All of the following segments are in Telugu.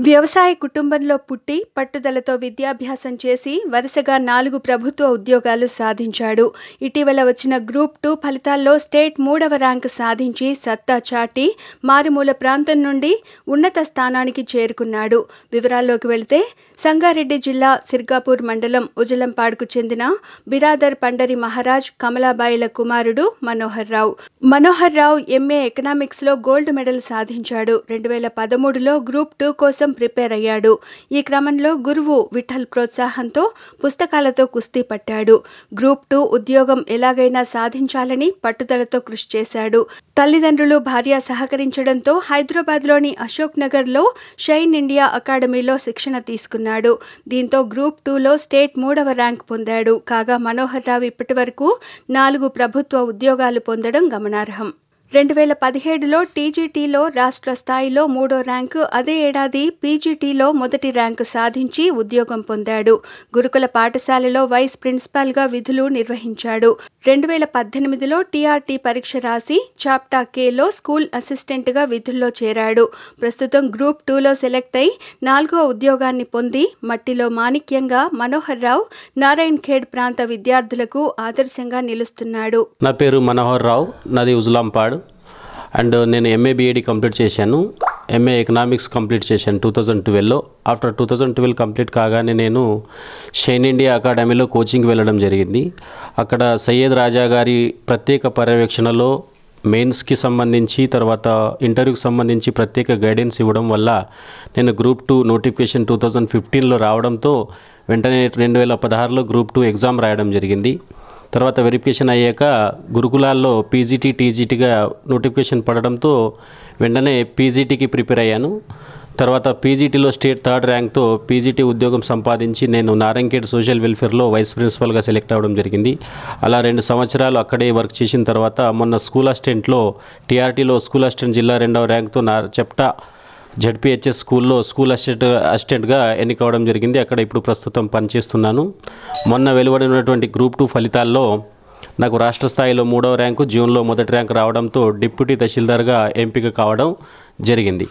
వ్యవసాయ కుటుంబంలో పుట్టి పట్టుదలతో విద్యాభ్యాసం చేసి వరుసగా నాలుగు ప్రభుత్వ ఉద్యోగాలు సాధించాడు ఇటీవల వచ్చిన గ్రూప్ టూ ఫలితాల్లో స్టేట్ మూడవ ర్యాంకు సాధించి సత్తా చాటి మారుమూల ప్రాంతం నుండి ఉన్నత స్థానానికి చేరుకున్నాడు వివరాల్లోకి వెళితే సంగారెడ్డి జిల్లా సిర్గాపూర్ మండలం ఉజలంపాడుకు చెందిన బిరాదర్ పండరి మహారాజ్ కమలాబాయిల కుమారుడు మనోహర్ రావు మనోహర్ రావు ఎంఏ ఎకనామిక్స్లో గోల్డ్ మెడల్ సాధించాడు రెండు వేల పదమూడులో గ్రూప్ టూ కోసం ప్రిపేర్ అయ్యాడు ఈ క్రమంలో గురువు విఠల్ ప్రోత్సాహంతో పుస్తకాలతో కుస్తీ పట్టాడు గ్రూప్ టూ ఉద్యోగం ఎలాగైనా సాధించాలని పట్టుదలతో కృషి చేశాడు తల్లిదండ్రులు భార్య సహకరించడంతో హైదరాబాద్లోని అశోక్ నగర్లో షైన్ ఇండియా అకాడమీలో శిక్షణ తీసుకున్నాడు దీంతో గ్రూప్ టూలో స్టేట్ మూడవ ర్యాంక్ పొందాడు కాగా మనోహర్ రావు ఇప్పటి వరకు నాలుగు ప్రభుత్వ ఉద్యోగాలు పొందడం గమనార్హం రెండు వేల పదిహేడులో టీజీటీలో రాష్ట్ర స్థాయిలో మూడో ర్యాంకు అదే ఏడాది పీజీటీలో మొదటి ర్యాంకు సాధించి ఉద్యోగం పొందాడు గురుకుల పాఠశాలలో వైస్ ప్రిన్సిపాల్గా విధులు నిర్వహించాడు రెండు వేల పద్దెనిమిదిలో టీఆర్టీ పరీక్ష రాసి చాప్టా కేలో స్కూల్ అసిస్టెంట్గా విధుల్లో చేరాడు ప్రస్తుతం గ్రూప్ టూలో సెలెక్ట్ అయి నాలుగో ఉద్యోగాన్ని పొంది మట్టిలో మాణిక్యంగా మనోహర్ రావు నారాయణ్ ఖేడ్ ప్రాంత విద్యార్థులకు ఆదర్శంగా నిలుస్తున్నాడు నా పేరు మనోహర్ రావు నాది ఉజలాంపాడ్ అండ్ నేను ఎంఏ బీఏడి కంప్లీట్ చేశాను ఎంఏ ఎకనామిక్స్ కంప్లీట్ చేశాను టూ థౌజండ్ ట్వెల్వ్లో after two thousand twelve complete కాగానే నేను షైన్ ఇండియా అకాడమీలో కోచింగ్ వెళ్ళడం జరిగింది అక్కడ సయ్యద్ రాజా గారి ప్రత్యేక పర్యవేక్షణలో మెయిన్స్కి సంబంధించి తర్వాత ఇంటర్వ్యూకి సంబంధించి ప్రత్యేక గైడెన్స్ ఇవ్వడం వల్ల నేను group two notification two thousand ఫిఫ్టీన్లో రావడంతో వెంటనే రెండు వేల పదహారులో గ్రూప్ టూ ఎగ్జామ్ రాయడం జరిగింది తర్వాత వెరిఫికేషన్ అయ్యాక గురుకులాల్లో పీజీటీ టీజీటీగా నోటిఫికేషన్ పడడంతో వెంటనే పీజీటీకి ప్రిపేర్ అయ్యాను తర్వాత పీజీటీలో స్టేట్ థర్డ్ ర్యాంక్తో పీజీటీ ఉద్యోగం సంపాదించి నేను నారంకేడ్ సోషల్ వెల్ఫేర్లో వైస్ ప్రిన్సిపల్గా సెలెక్ట్ అవ్వడం జరిగింది అలా రెండు సంవత్సరాలు అక్కడే వర్క్ చేసిన తర్వాత మొన్న స్కూల్ అసిస్టెంట్లో టీఆర్టీలో స్కూల్ అసిస్టెంట్ జిల్లా రెండవ ర్యాంక్తో నా చెప్టా జడ్పిహెచ్ఎస్ స్కూల్లో స్కూల్ అసిస్టెంట్ అసిస్టెంట్గా ఎన్నికవడం జరిగింది అక్కడ ఇప్పుడు ప్రస్తుతం పనిచేస్తున్నాను మొన్న వెలువడినటువంటి గ్రూప్ టూ ఫలితాల్లో నాకు రాష్ట్ర స్థాయిలో మూడవ ర్యాంకు జూన్లో మొదటి ర్యాంక్ రావడంతో డిప్యూటీ తహసీల్దార్గా ఎంపిక కావడం జరిగింది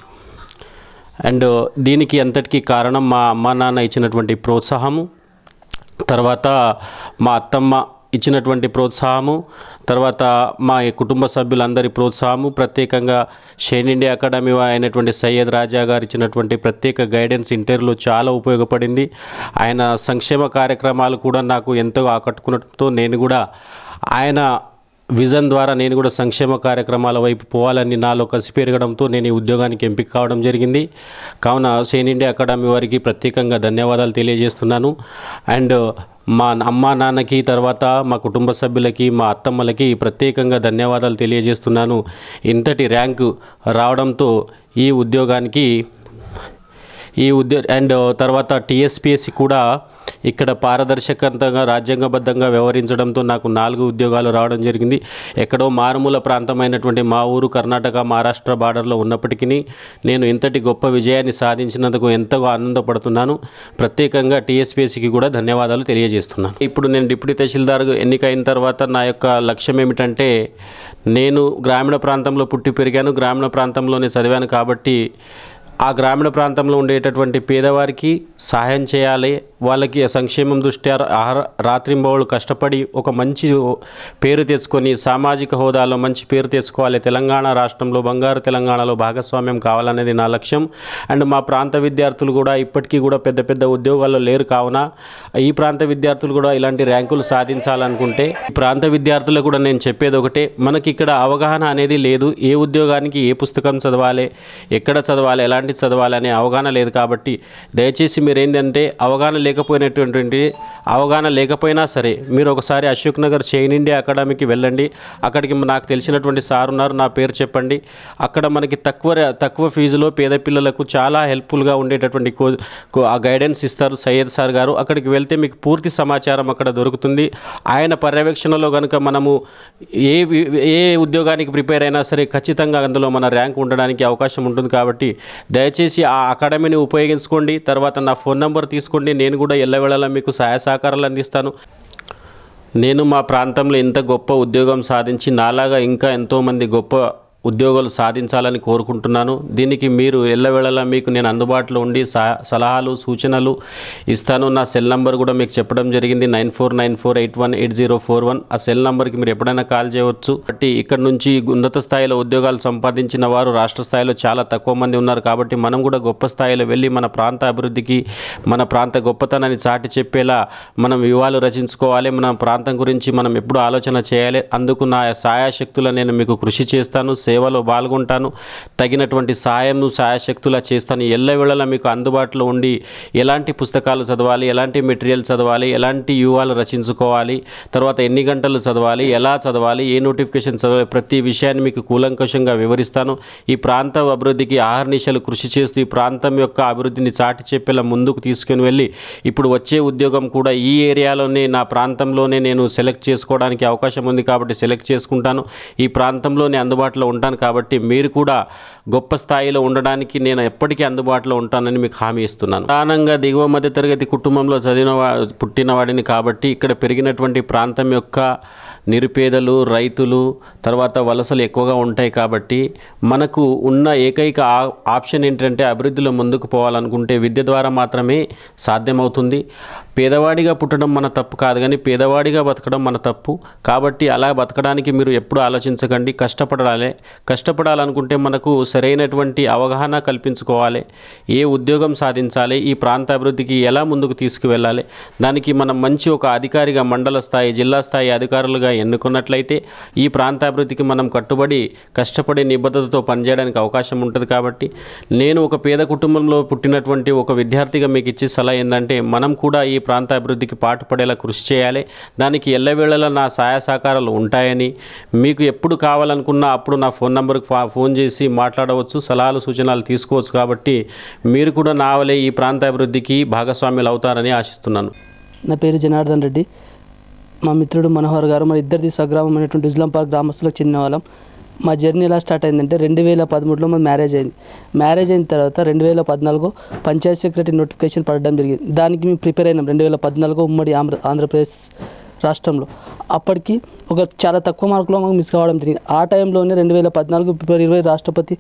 అండ్ దీనికి అంతటికీ కారణం మా అమ్మా నాన్న ఇచ్చినటువంటి ప్రోత్సాహము తర్వాత మా అత్తమ్మ ఇచ్చినటువంటి ప్రోత్సాహము తర్వాత మా కుటుంబ సభ్యులందరి ప్రోత్సాహము ప్రత్యేకంగా షైన్ ఇండియా అకాడమీ అయినటువంటి సయ్యద్ రాజా గారు ఇచ్చినటువంటి ప్రత్యేక గైడెన్స్ ఇంటర్వ్యూలో చాలా ఉపయోగపడింది ఆయన సంక్షేమ కార్యక్రమాలు కూడా నాకు ఎంతో ఆకట్టుకునడంతో నేను కూడా ఆయన విజన్ ద్వారా నేను కూడా సంక్షేమ కార్యక్రమాల వైపు పోవాలని నాలో కసి పెరగడంతో నేను ఈ ఉద్యోగానికి ఎంపిక కావడం జరిగింది కావున షైన్ ఇండియా అకాడమీ వారికి ప్రత్యేకంగా ధన్యవాదాలు తెలియజేస్తున్నాను అండ్ మా అమ్మ నాన్నకి తర్వాత మా కుటుంబ సభ్యులకి మా అత్తమ్మలకి ప్రత్యేకంగా ధన్యవాదాలు తెలియజేస్తున్నాను ఇంతటి ర్యాంకు రావడంతో ఈ ఉద్యోగానికి ఈ ఉద్యో అండ్ తర్వాత టీఎస్పిఎస్సి కూడా ఇక్కడ పారదర్శకంగా రాజ్యాంగబద్ధంగా వ్యవహరించడంతో నాకు నాలుగు ఉద్యోగాలు రావడం జరిగింది ఎక్కడో మారుమూల ప్రాంతమైనటువంటి మా ఊరు కర్ణాటక మహారాష్ట్ర బార్డర్లో ఉన్నప్పటికీ నేను ఇంతటి గొప్ప విజయాన్ని సాధించినందుకు ఎంతగా ఆనందపడుతున్నాను ప్రత్యేకంగా టీఎస్పిఎస్సికి కూడా ధన్యవాదాలు తెలియజేస్తున్నాను ఇప్పుడు నేను డిప్యూటీ తహసీల్దార్ ఎన్నికైన తర్వాత నా యొక్క లక్ష్యం ఏమిటంటే నేను గ్రామీణ ప్రాంతంలో పుట్టి పెరిగాను గ్రామీణ ప్రాంతంలోనే చదివాను కాబట్టి ఆ గ్రామీణ ప్రాంతంలో ఉండేటటువంటి పేదవారికి సహాయం చేయాలి వాళ్ళకి సంక్షేమం దృష్ట్యా ఆహార రాత్రింబవళ్ళు కష్టపడి ఒక మంచి పేరు తెచ్చుకొని సామాజిక హోదాలో మంచి పేరు తెచ్చుకోవాలి తెలంగాణ రాష్ట్రంలో బంగారు తెలంగాణలో భాగస్వామ్యం కావాలనేది నా లక్ష్యం అండ్ మా ప్రాంత విద్యార్థులు కూడా ఇప్పటికీ కూడా పెద్ద పెద్ద ఉద్యోగాల్లో లేరు కావున ఈ ప్రాంత విద్యార్థులు కూడా ఇలాంటి ర్యాంకులు సాధించాలనుకుంటే ఈ ప్రాంత విద్యార్థులకు కూడా నేను చెప్పేది ఒకటే మనకి ఇక్కడ అవగాహన అనేది లేదు ఏ ఉద్యోగానికి ఏ పుస్తకం చదవాలి ఎక్కడ చదవాలి ఎలాంటి చదవాలి అనే అవగాహన లేదు కాబట్టి దయచేసి మీరు ఏంటంటే అవగాహన లేకపోయినటువంటి అవగాహన లేకపోయినా సరే మీరు ఒకసారి అశోక్ నగర్ చైన్ ఇండియా అకాడమీకి వెళ్ళండి అక్కడికి నాకు తెలిసినటువంటి సార్ ఉన్నారు నా పేరు చెప్పండి అక్కడ మనకి తక్కువ తక్కువ ఫీజులో పేద పిల్లలకు చాలా హెల్ప్ఫుల్గా ఉండేటటువంటి కో కో- ఆ గైడెన్స్ ఇస్తారు సయ్యద్ సార్ గారు అక్కడికి వెళ్తే మీకు పూర్తి సమాచారం అక్కడ దొరుకుతుంది ఆయన పర్యవేక్షణలో కనుక మనము ఏ వి- ఏ ఉద్యోగానికి ప్రిపేర్ అయినా సరే ఖచ్చితంగా అందులో మన ర్యాంక్ ఉండడానికి అవకాశం ఉంటుంది కాబట్టి దయచేసి ఆ అకాడమీని ఉపయోగించుకోండి తర్వాత నా ఫోన్ నెంబర్ తీసుకోండి నేను కూడా ఎల్లవేళలా మీకు సహాయ సహకారాలు అందిస్తాను నేను మా ప్రాంతంలో ఇంత గొప్ప ఉద్యోగం సాధించి నాలాగా ఇంకా ఎంతోమంది గొప్ప ఉద్యోగాలు సాధించాలని కోరుకుంటున్నాను దీనికి మీరు ఎల్లవేళలా మీకు నేను అందుబాటులో ఉండి సహ- సలహాలు సూచనలు ఇస్తాను నా సెల్ నంబర్ కూడా మీకు చెప్పడం జరిగింది nine four nine four eight one eight zero four one ఆ సెల్ నంబర్కి మీరు ఎప్పుడైనా కాల్ చేయవచ్చు కాబట్టి ఇక్కడ నుంచి ఉన్నత స్థాయిలో ఉద్యోగాలు సంపాదించిన వారు రాష్ట్ర స్థాయిలో చాలా తక్కువ మంది ఉన్నారు కాబట్టి మనం కూడా గొప్ప స్థాయిలో వెళ్ళి మన ప్రాంత అభివృద్ధికి మన ప్రాంత గొప్పతనాన్ని చాటి చెప్పేలా మనం వ్యూహాలు రచించుకోవాలి మన ప్రాంతం గురించి మనం ఎప్పుడు ఆలోచన చేయాలి అందుకు నా సాయాశక్తుల నేను మీకు కృషి చేస్తాను సేవలో పాల్గొంటాను తగినటువంటి సాయం సాయశక్తులా చేస్తాను ఎల్లవేళలా మీకు అందుబాటులో ఉండి ఎలాంటి పుస్తకాలు చదవాలి ఎలాంటి మెటీరియల్ చదవాలి ఎలాంటి వ్యూహాలు రచించుకోవాలి తర్వాత ఎన్ని గంటలు చదవాలి ఎలా చదవాలి ఏ నోటిఫికేషన్ చదవాలి ప్రతి విషయాన్ని మీకు కూలంకషంగా వివరిస్తాను ఈ ప్రాంత అభివృద్ధికి ఆహర్నిశలు కృషి చేస్తూ ఈ ప్రాంతం యొక్క అభివృద్ధిని చాటి చెప్పేలా ముందుకు తీసుకుని వెళ్ళి ఇప్పుడు వచ్చే ఉద్యోగం కూడా ఈ ఏరియాలోనే నా ప్రాంతంలోనే నేను సెలెక్ట్ చేసుకోవడానికి అవకాశం ఉంది కాబట్టి సెలెక్ట్ చేసుకుంటాను ఈ ప్రాంతంలోనే అందుబాటులో ఉంటాను కాబట్టి మీరు కూడా గొప్ప స్థాయిలో ఉండడానికి నేను ఎప్పటికీ అందుబాటులో ఉంటానని మీకు హామీ ఇస్తున్నాను ప్రధానంగా దిగువ మధ్య తరగతి కుటుంబంలో చదివిన వా పుట్టిన వాడిని కాబట్టి ఇక్కడ పెరిగినటువంటి ప్రాంతం యొక్క నిరుపేదలు రైతులు తర్వాత వలసలు ఎక్కువగా ఉంటాయి కాబట్టి మనకు ఉన్న ఏకైక ఆ- ఆప్షన్ ఏంటంటే అభివృద్ధిలో ముందుకు పోవాలనుకుంటే విద్య ద్వారా మాత్రమే సాధ్యమవుతుంది పేదవాడిగా పుట్టడం మన తప్పు కాదు కానీ పేదవాడిగా బతకడం మన తప్పు కాబట్టి అలా బతకడానికి మీరు ఎప్పుడు ఆలోచించకండి కష్టపడాలి కష్టపడాలనుకుంటే మనకు సరైనటువంటి అవగాహన కల్పించుకోవాలి ఏ ఉద్యోగం సాధించాలి ఈ ప్రాంత అభివృద్ధికి ఎలా ముందుకు తీసుకువెళ్ళాలి దానికి మనం మంచి ఒక అధికారిగా మండల స్థాయి జిల్లా స్థాయి అధికారులుగా ఎన్నుకున్నట్లయితే ఈ ప్రాంత అభివృద్ధికి మనం కట్టుబడి కష్టపడి నిబద్ధతతో పనిచేయడానికి అవకాశం ఉంటుంది కాబట్టి నేను ఒక పేద కుటుంబంలో పుట్టినటువంటి ఒక విద్యార్థిగా మీకు ఇచ్చే సలహా ఏంటంటే మనం కూడా ఈ ప్రాంత అభివృద్ధికి పాటుపడేలా కృషి చేయాలి దానికి ఎల్లవేళలా నా సహాయ సహకారాలు ఉంటాయని మీకు ఎప్పుడు కావాలనుకున్నా అప్పుడు నా ఫోన్ నెంబర్కి ఫా- ఫోన్ చేసి మాట్లాడవచ్చు సలహాలు సూచనలు తీసుకోవచ్చు కాబట్టి మీరు కూడా నా వలె ఈ ప్రాంత అభివృద్ధికి భాగస్వాములు అవుతారని ఆశిస్తున్నాను నా పేరు జనార్దన్ రెడ్డి మా మిత్రుడు మనోహర్ గారు మన ఇద్దరిది స్వగ్రామం అయినటువంటి ఇస్లాం పార్క్ గ్రామస్తులకు చెందిన వాళ్ళం మా జర్నీ ఎలా స్టార్ట్ అయిందంటే రెండు వేల పదమూడులో మా మ్యారేజ్ అయింది మ్యారేజ్ అయిన తర్వాత రెండు వేల పద్నాలుగు పంచాయత్ సెక్రటరీ నోటిఫికేషన్ పడడం జరిగింది దానికి మేము ప్రిపేర్ అయినాం రెండు వేల పద్నాలుగు ఉమ్మడి ఆంధ్ర ఆంధ్రప్రదేశ్ రాష్ట్రంలో అప్పటికి ఒక చాలా తక్కువ మార్కులో మాకు మిస్ కావడం జరిగింది ఆ టైంలోనే రెండు వేల పద్నాలుగు ఫిబ్రవరి ఇరవై రాష్ట్రపతి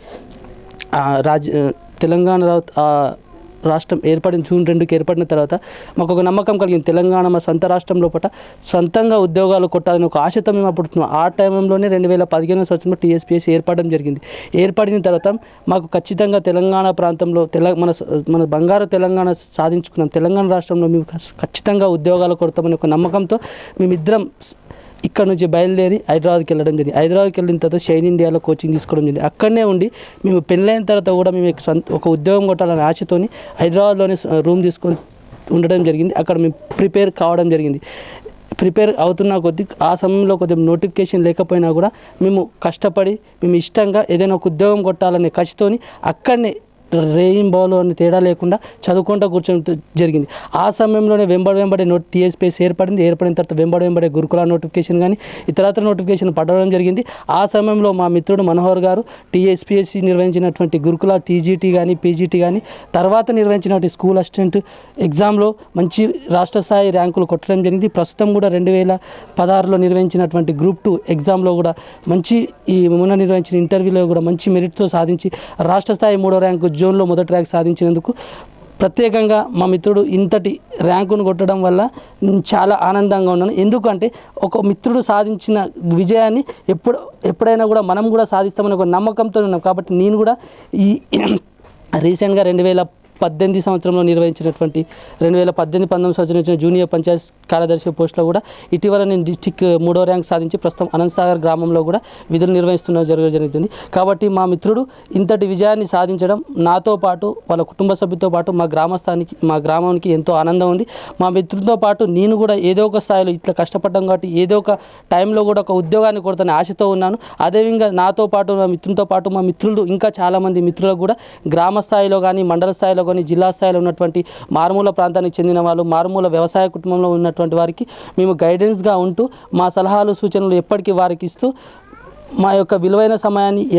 ఆ, రాజ్ తెలంగాణ రా- ఆ, రాష్ట్రం ఏర్పడిన జూన్ రెండుకి ఏర్పడిన తర్వాత మాకు ఒక నమ్మకం కలిగింది తెలంగాణ మా సొంత రాష్ట్రం లోపల సొంతంగా ఉద్యోగాలు కొట్టాలని ఒక ఆశతో మేము అప్పుడు ఉన్నాం. ఆ టైంలోనే రెండు వేల పదిహేను సంవత్సరంలో టీఎస్పీఎస్ ఏర్పడడం జరిగింది ఏర్పడిన తర్వాత మాకు ఖచ్చితంగా తెలంగాణ ప్రాంతంలో తెల మన స- మన బంగారు తెలంగాణ సాధించుకున్నాం తెలంగాణ రాష్ట్రంలో మేము ఖ- ఖచ్చితంగా ఉద్యోగాలు కొడతామని ఒక నమ్మకంతో మేమిద్దరం ఇక్కడ నుంచి బయలుదేరి హైదరాబాద్కి వెళ్ళడం జరిగింది హైదరాబాద్కి వెళ్ళిన తర్వాత షైన్ ఇండియాలో కోచింగ్ తీసుకోవడం జరిగింది అక్కడనే ఉండి మేము పెళ్ళైన తర్వాత కూడా మేము ఒక సొంత ఒక ఉద్యోగం కొట్టాలనే ఆశతోని హైదరాబాద్లోనే స- రూమ్ తీసుకొని ఉండడం జరిగింది అక్కడ మేము ప్రిపేర్ కావడం జరిగింది ప్రిపేర్ అవుతున్న కొద్దీ ఆ సమయంలో కొద్దిగా నోటిఫికేషన్ లేకపోయినా కూడా మేము కష్టపడి మేము ఇష్టంగా ఏదైనా ఒక ఉద్యోగం కొట్టాలనే కసితోని అక్కడనే రేయిం బాల్ అని తేడా లేకుండా చదువుకుంటూ కూర్చొని జరిగింది ఆ సమయంలోనే వెంబడి వెంబడి నోట్ టీఎస్పీఎస్ ఏర్పడింది ఏర్పడిన తర్వాత వెంబడి వెంబడే గురుకుల నోటిఫికేషన్ కానీ ఇతరత్ర నోటిఫికేషన్ పడడం జరిగింది ఆ సమయంలో మా మిత్రుడు మనోహర్ గారు టీఎస్పీఎస్సి నిర్వహించినటువంటి గురుకుల టీజీటీ కానీ పీజీటీ కానీ తర్వాత నిర్వహించినటువంటి స్కూల్ అసిస్టెంట్ ఎగ్జామ్లో మంచి రాష్ట్ర స్థాయి ర్యాంకులు కొట్టడం జరిగింది ప్రస్తుతం కూడా రెండు వేల పదహారులో నిర్వహించినటువంటి గ్రూప్ టూ ఎగ్జామ్లో కూడా మంచి ఈ మొన్న నిర్వహించిన ఇంటర్వ్యూలో కూడా మంచి మెరిట్తో సాధించి రాష్ట్ర స్థాయి మూడో ర్యాంకు జోన్లో మొదటి ర్యాంక్ సాధించినందుకు ప్రత్యేకంగా మా మిత్రుడు ఇంతటి ర్యాంకును కొట్టడం వల్ల నేను చాలా ఆనందంగా ఉన్నాను ఎందుకంటే ఒక మిత్రుడు సాధించిన విజయాన్ని ఎప్పుడు ఎప్పుడైనా కూడా మనం కూడా సాధిస్తామని ఒక నమ్మకంతో ఉన్నాం కాబట్టి నేను కూడా ఈ రీసెంట్గా రెండు వేల పద్దెనిమిది సంవత్సరంలో నిర్వహించినటువంటి రెండు వేల పద్దెనిమిది పంతొమ్మిది సంవత్సరం వచ్చిన జూనియర్ పంచాయత్ కార్యదర్శి పోస్టులో కూడా ఇటీవల నేను డిస్టిక్ మూడో ర్యాంక్ సాధించి ప్రస్తుతం అనంతసాగర్ గ్రామంలో కూడా విధులు నిర్వహిస్తున్న జరగడం జరుగుతుంది కాబట్టి మా మిత్రుడు ఇంతటి విజయాన్ని సాధించడం నాతో పాటు వాళ్ళ కుటుంబ సభ్యులతో పాటు మా గ్రామస్థానికి మా గ్రామానికి ఎంతో ఆనందం ఉంది మా మిత్రుడితో పాటు నేను కూడా ఏదో ఒక స్థాయిలో ఇట్లా కష్టపడ్డాం కాబట్టి ఏదో ఒక టైంలో కూడా ఒక ఉద్యోగాన్ని కొడతానే ఆశతో ఉన్నాను అదేవిధంగా నాతో పాటు మా మిత్రులతో పాటు మా మిత్రులు ఇంకా చాలామంది మిత్రులకు కూడా గ్రామ స్థాయిలో కానీ మండల స్థాయిలో కానీ జిల్లా స్థాయిలో ఉన్నటువంటి మారుమూల ప్రాంతానికి చెందిన వాళ్ళు మారుమూల వ్యవసాయ కుటుంబంలో ఉన్నటువంటి వారికి మేము గైడెన్స్గా ఉంటూ మా సలహాలు సూచనలు ఎప్పటికీ వారికి ఇస్తూ మా యొక్క విలువైన సమయాన్ని ఎలా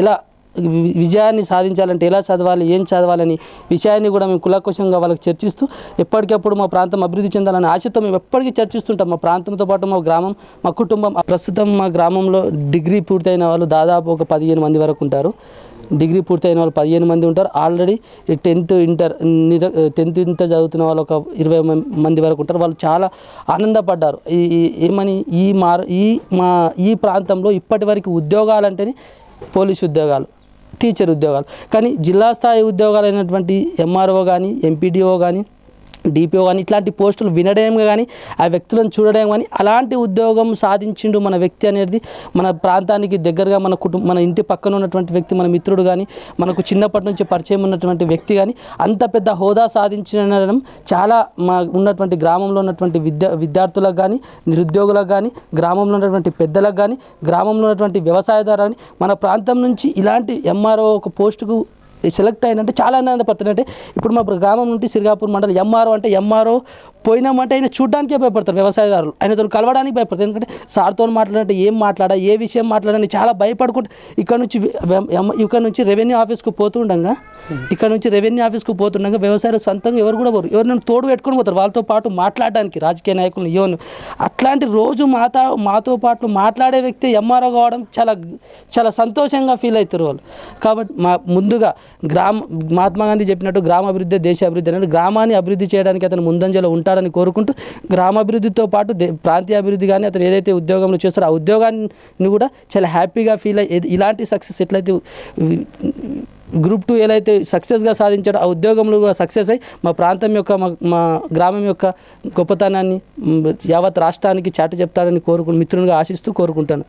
వి- విజయాన్ని సాధించాలంటే ఎలా చదవాలి ఏం చదవాలని విషయాన్ని కూడా మేము కులకోశంగా వాళ్ళకి చర్చిస్తూ ఎప్పటికప్పుడు మా ప్రాంతం అభివృద్ధి చెందాలనే ఆశతో మేము ఎప్పటికీ చర్చిస్తుంటాం మా ప్రాంతంతో పాటు మా గ్రామం మా కుటుంబం ప్రస్తుతం మా గ్రామంలో డిగ్రీ పూర్తయిన వాళ్ళు దాదాపు ఒక పదిహేను మంది వరకు ఉంటారు డిగ్రీ పూర్తయిన వాళ్ళు పదిహేను మంది ఉంటారు ఆల్రెడీ టెన్త్ ఇంటర్ నిర టెన్త్ ఇంటర్ చదువుతున్న వాళ్ళు ఒక ఇరవై మం- మంది వరకు ఉంటారు వాళ్ళు చాలా ఆనందపడ్డారు ఈ ఈ- ఏమని ఈ మార్ ఈ మా ఈ ప్రాంతంలో ఇప్పటి వరకు ఉద్యోగాలంటేనే పోలీసు ఉద్యోగాలు టీచర్ ఉద్యోగాలు కానీ జిల్లా స్థాయి ఉద్యోగాలు అయినటువంటి ఎంఆర్ఓ కానీ ఎంపీడీఓ కానీ డిపిఓ కానీ ఇట్లాంటి పోస్టులు వినడం కానీ ఆ వ్యక్తులను చూడడం కానీ అలాంటి ఉద్యోగం సాధించిండు మన వ్యక్తి అనేది మన ప్రాంతానికి దగ్గరగా మన కుటుంబ మన ఇంటి పక్కన ఉన్నటువంటి వ్యక్తి మన మిత్రుడు కానీ మనకు చిన్నప్పటి నుంచి పరిచయం ఉన్నటువంటి వ్యక్తి కానీ అంత పెద్ద హోదా సాధించడం చాలా మా ఉన్నటువంటి గ్రామంలో ఉన్నటువంటి విద్యా విద్యార్థులకు కానీ నిరుద్యోగులకు కానీ గ్రామంలో ఉన్నటువంటి పెద్దలకు కానీ గ్రామంలో ఉన్నటువంటి వ్యవసాయదారు కానీ మన ప్రాంతం నుంచి ఇలాంటి ఎంఆర్ఓ ఒక పోస్టుకు సెలెక్ట్ అయినంటే చాలా ఆనందపడుతుంది అంటే ఇప్పుడు మా గ్రామం నుండి సిరిగాపూర్ మండలం ఎంఆర్ఓ అంటే ఎంఆర్ఓ పోయినామంటే ఆయన చూడడానికే భయపడతారు వ్యవసాయదారులు ఆయనతో కలవడానికి భయపడతారు ఎందుకంటే సార్తో మాట్లాడంటే ఏం మాట్లాడా ఏ విషయం మాట్లాడని చాలా భయపడుకుంటూ ఇక్కడ నుంచి వె- ఎం- ఇక్కడ నుంచి రెవెన్యూ ఆఫీస్కు పోతుండగా ఇక్కడ నుంచి రెవెన్యూ ఆఫీస్కు పోతుండగా వ్యవసాయాలు సొంతంగా ఎవరు కూడా పోరు ఎవరినైనా తోడు పెట్టుకొని పోతారు వాళ్ళతో పాటు మాట్లాడడానికి రాజకీయ నాయకులు యోను అట్లాంటి రోజు మాతో మాతో పాటు మాట్లాడే వ్యక్తి ఎంఆర్ఓ కావడం చాలా చాలా సంతోషంగా ఫీల్ అవుతారు వాళ్ళు కాబట్టి మా ముందుగా గ్రామ మహాత్మా గాంధీ చెప్పినట్టు గ్రామాభివృద్ధి దేశ అభివృద్ధి అనేది గ్రామాన్ని అభివృద్ధి చేయడానికి అతను ముందంజలో ఉంటాడని కోరుకుంటూ గ్రామాభివృద్ధితో పాటు దే- ప్రాంతీయ అభివృద్ధి కానీ అతను ఏదైతే ఉద్యోగంలో చేస్తారో ఆ ఉద్యోగాన్ని కూడా చాలా హ్యాపీగా ఫీల్ అయ్యి ఇలాంటి సక్సెస్ ఎట్లయితే గ్రూప్ టూ ఏదైతే సక్సెస్గా సాధించాడో ఆ ఉద్యోగంలో కూడా సక్సెస్ అయ్యి మా ప్రాంతం యొక్క మా మా గ్రామం యొక్క గొప్పతనాన్ని మ్, యావత్ రాష్ట్రానికి చాటి చెప్తాడని కోరుకు మిత్రునిగా ఆశిస్తూ కోరుకుంటాను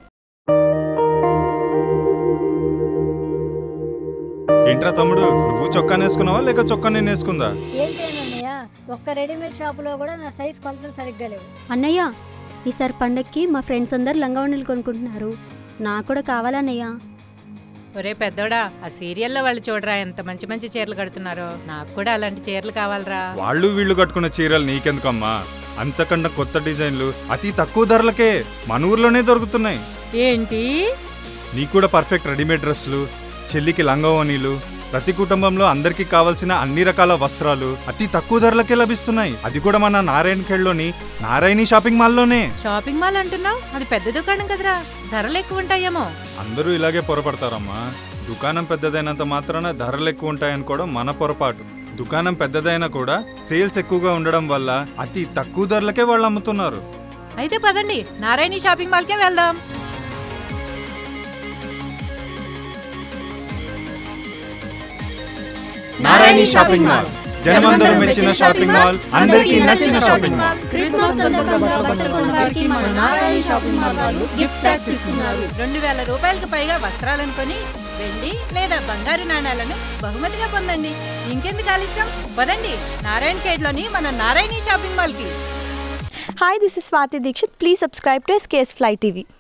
ఏంట్రా తమ్ముడు నువ్వు చొక్కా నేసుకున్నావా లేక చొక్కా నేను వేసుకుందా ఏంటేనన్నయ్య ఒక్క రెడీమేడ్ షాపులో కూడా నా సైజ్ కొలతలు సరిగ్గా లేవు అన్నయ్య ఈసారి పండక్కి మా ఫ్రెండ్స్ అందరు లంగావణులు కొనుక్కుంటున్నారు నాకు కూడా కావాలన్నయ్య ఒరే పెద్దోడా ఆ సీరియల్లో వాళ్ళు చూడరా ఎంత మంచి మంచి చీరలు కడుతున్నారో నాకు కూడా అలాంటి చీరలు కావాలరా వాళ్ళు వీళ్ళు కట్టుకున్న చీరలు నీకెందుకమ్మా అంతకన్నా కొత్త డిజైన్లు అతి తక్కువ ధరలకే మన ఊర్లోనే దొరుకుతున్నాయి ఏంటి నీకు కూడా పర్ఫెక్ట్ రెడీమేడ్ డ్రెస్సులు చెల్లికి లంగవనీలు ప్రతి కుటుంబంలో అందరికీ కావాల్సిన అన్ని రకాల వస్త్రాలు అతి తక్కువ ధరలకే లభిస్తున్నాయి అది కూడా మన నారాయణ ఖేడ్లోని నారాయణి షాపింగ్ మాల్లోనే షాపింగ్ మాల్ అంటున్నావు అది పెద్ద దుకాణం కదరా ధరలు ఎక్కువ ఉంటాయేమో అందరూ ఇలాగే పొరపడతారమ్మా దుకాణం పెద్దదైనంత మాత్రాన ధరలు ఎక్కువ ఉంటాయనుకోవడం మన పొరపాటు దుకాణం పెద్దదైనా కూడా సేల్స్ ఎక్కువగా ఉండడం వల్ల అతి తక్కువ ధరలకే వాళ్ళు అమ్ముతున్నారు అయితే పదండి నారాయణి షాపింగ్ మాల్కే వెళ్దాం నారాయణి షాపింగ్ మాల్ జనమందరం మెచ్చిన షాపింగ్ మాల్ అందరికీ నచ్చిన షాపింగ్ మాల్ క్రిస్మస్ సందర్భంగా బట్టలు కొనడానికి మన నారాయణ షాపింగ్ మాల్ వాళ్ళు గిఫ్ట్ ప్యాక్స్ ఇస్తున్నారు రెండు వేల రూపాయలకు పైగా వస్త్రాలను కొని వెండి లేదా బంగారు నాణాలను బహుమతిగా పొందండి ఇంకెందుకు ఆలస్యం పదండి నారాయణ ఖేడ్లోని మన నారాయణి షాపింగ్ మాల్కి Hi, this is Swati Dikshit. Please subscribe to SKS Fly TV.